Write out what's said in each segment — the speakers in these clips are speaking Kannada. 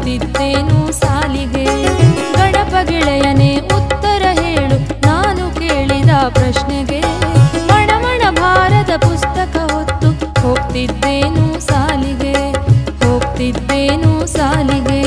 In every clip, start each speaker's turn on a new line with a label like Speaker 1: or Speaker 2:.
Speaker 1: ಹೋಗ್ತಿದ್ದೇನು ಸಾಲಿಗೆ ಗಣಪ ಗೆಳೆಯನೇ ಉತ್ತರ ಹೇಳು ನಾನು ಕೇಳಿದ ಪ್ರಶ್ನೆಗೆ ಮಣಮಣ ಭಾರತ ಪುಸ್ತಕ ಹೊತ್ತು ಹೋಗ್ತಿದ್ದೇನು ಸಾಲಿಗೆ ಹೋಗ್ತಿದ್ದೇನು ಸಾಲಿಗೆ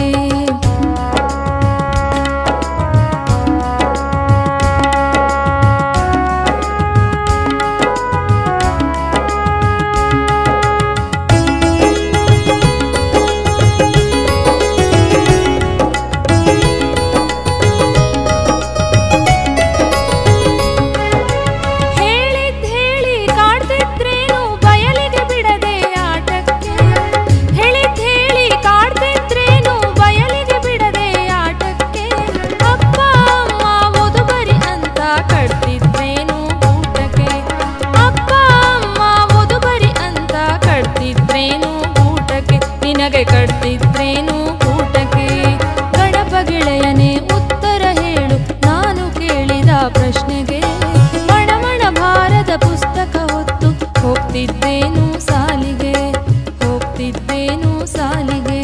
Speaker 1: ಹೇಳಿದ್ ಹೇಳಿ ಕಾಡ್ತಿದ್ರೇನು ಬಯಲಿಗೆ ಬಿಡದೆ ಆಟಕ್ಕೆ ಹೇಳಿದ್ ಹೇಳಿ ಕಾಡ್ತಿದ್ರೇನು ಬಯಲಿಗೆ ಬಿಡದೆ ಆಟಕ್ಕೆ ಅಪ್ಪ ಅಮ್ಮ ಓದುಬರಿ ಅಂತ ಕಟ್ತಿದ್ರೇನು ಊಟಕ್ಕೆ ಅಪ್ಪ ಅಮ್ಮ ಓದುಬರಿ ಅಂತ ಕಟ್ತಿದ್ರೇನು ಊಟಕ್ಕೆ ನಿನಗೆ ಕಟ್ತಿದ್ರೇನು ಊಟಕ್ಕೆ ಗಣಪ ಗೆಳೆಯನೇ ಉತ್ತರ ಹೇಳು ನಾನು ಕೇಳಿದ ಪ್ರಶ್ನೆಗೆ ಮಣಮಣ ಭಾರತ ಪುಸ್ತಕ ಹೊತ್ತು ಹೋಗ್ತಿದ್ದೇನು ಸಾಲಿಗೆ ಹೋಗ್ತಿದ್ದೇನು ಸಾಲಿಗೆ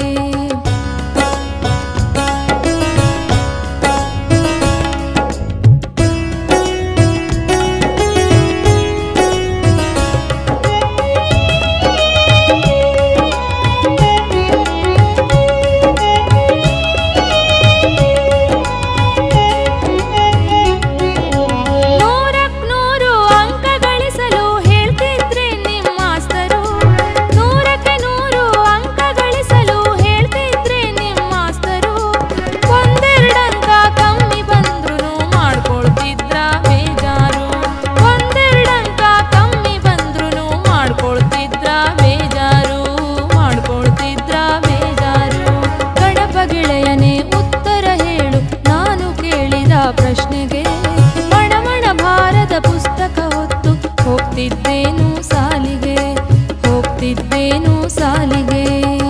Speaker 1: ನೂರಕ್ ನೂರು ಅಂಕ ಗಳಿಸಲು ಹೇಳ್ತಿದ್ರೆ ನಿಮ್ಮ ಮಾಸ್ತರು ನೂರಕ್ಕೆ ನೂರು ಅಂಕ ಗಳಿಸಲು ಹೇಳ್ತಿದ್ರೆ ನಿಮ್ಮ ಮಾಸ್ತರು ಒಂದೆರಡಂಕ ಕಮ್ಮಿ ಬಂದ್ರು ಮಾಡ್ಕೊಳ್ತಿದ್ರ ಬೇಜಾರು ಒಂದೆರಡಂಕ ಕಮ್ಮಿ ಬಂದ್ರು ಮಾಡ್ಕೊಳ್ತಿದ್ರ ಬೇಜಾರು ಮಾಡ್ಕೊಳ್ತಿದ್ರ ಬೇಜಾರು ಗಣಪ ಗೆಳೆಯನೇ ಉತ್ತರ ಹೇಳು ನಾನು ಕೇಳಿದ ಪ್ರಶ್ನೆಗೆ ಮಣಮಣ ಭಾರತ ಪುಸ್ತಕ ಹೊತ್ತು ಹೋಗ್ತಿದ್ದೇನು ಸಾಲಿಗೆ ಹೋಗ್ತಿದ್ದೇನು ಸಾಲಿಗೆ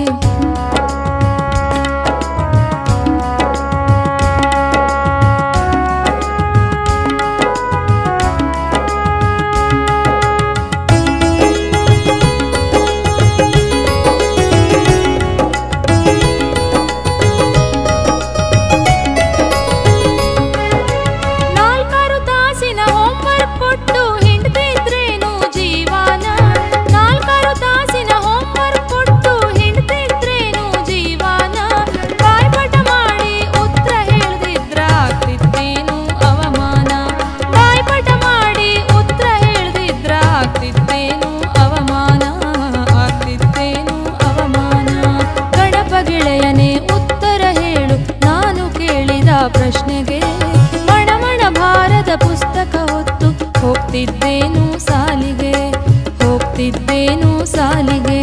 Speaker 1: ನಾಲ್ಕಾರು ತಾಸಿನ ಹೋಮ್ವರ್ಕ್ ಕೊಟ್ಟು ಹಿಂಡ್ತಿದ್ರೇನು ಜೀವನ ನಾಲ್ಕಾರು ತಾಸಿನ ಹೋಮ್ವರ್ಕ್ ಕೊಟ್ಟು ಹಿಂಡ್ತಿದ್ರೇನು ಜೀವನ ಬಾಯ್ಪಾಠ ಮಾಡಿ ಉತ್ತರ ಹೇಳ್ದಿದ್ರ ಆಗ್ತಿತ್ತೇನು ಅವಮಾನ ಬಾಯ್ಪಾಠ ಮಾಡಿ ಉತ್ತರ ಹೇಳ್ದಿದ್ರ ಆಗ್ತಿತ್ತೇನು ಅವಮಾನ ಆಗ್ತಿತ್ತೇನು ಅವಮಾನ ಗಣಪ ಗೆಳೆಯನೇ ಉತ್ತರ ಹೇಳು ನಾನು ಕೇಳಿದ ಪ್ರಶ್ನೆಗೆ ಮಣಮಣ ಭಾರತ ಪುಸ್ತಕ ಹೊತ್ತು ಹೋಗ್ತಿದ್ದೇನು ಸಾಲಿಗೆ ಹೋಗ್ತಿದ್ದೇನು ಸಾಲಿಗೆ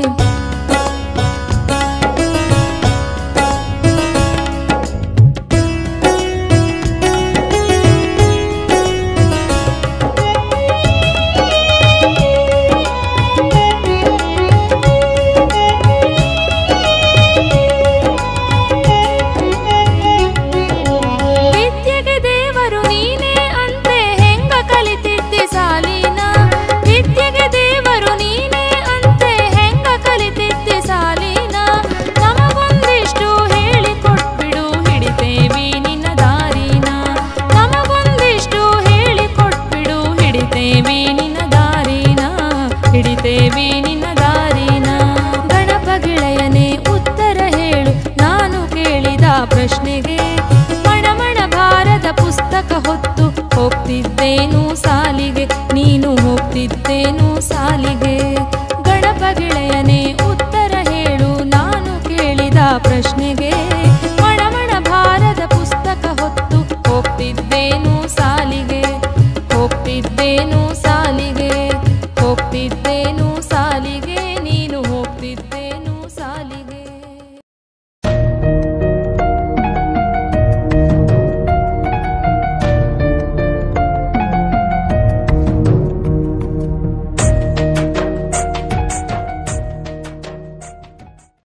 Speaker 1: ವಿದ್ಯೆಗೆ ದೇವರು ನೀನೇ ಅಂತೆ ಹೆಂಗ ಕಲಿತಿದ್ದಿ ಸಾಲಿನ ವಿದ್ಯೆಗೆ ದೇವರು ನೀನೇ ಅಂತೆ ಹೆಂಗ ಕಲಿತಿದ್ದಿ ಸಾಲಿನ ನಮಗೊಂದಿಷ್ಟು ಹೇಳಿ ಕೊಟ್ಬಿಡು ಹಿಡಿತೇವಿ ನಿನ್ನ ದಾರಿನ ನಮಗೊಂದಿಷ್ಟು ಹೇಳಿ ಕೊಟ್ಬಿಡು ಹಿಡಿತೇವಿ ನಿನ್ನ ದಾರಿನ ಹಿಡಿತೇವಿ ನಿನ್ನ ದಾರಿನ ಗಣಪ ಗೆಳೆಯನೇ ಉತ್ತರ ಹೇಳು ನಾನು ಕೇಳಿದ ಪ್ರಶ್ನೆಗೆ ಮಣಮಣ ಭಾರತ ಪುಸ್ತಕ ಹೊತ್ತು ಹೋಗ್ತಿದ್ದೇನು ಸಾಲಿಗೆ ನೀನು ಹೋಗ್ತಿದ್ದೇನು ಸಾಲಿಗೆ ಗಣಪ ಗೆಳೆಯನೇ ಉತ್ತರ ಹೇಳು ನಾನು ಕೇಳಿದ ಪ್ರಶ್ನೆಗೆ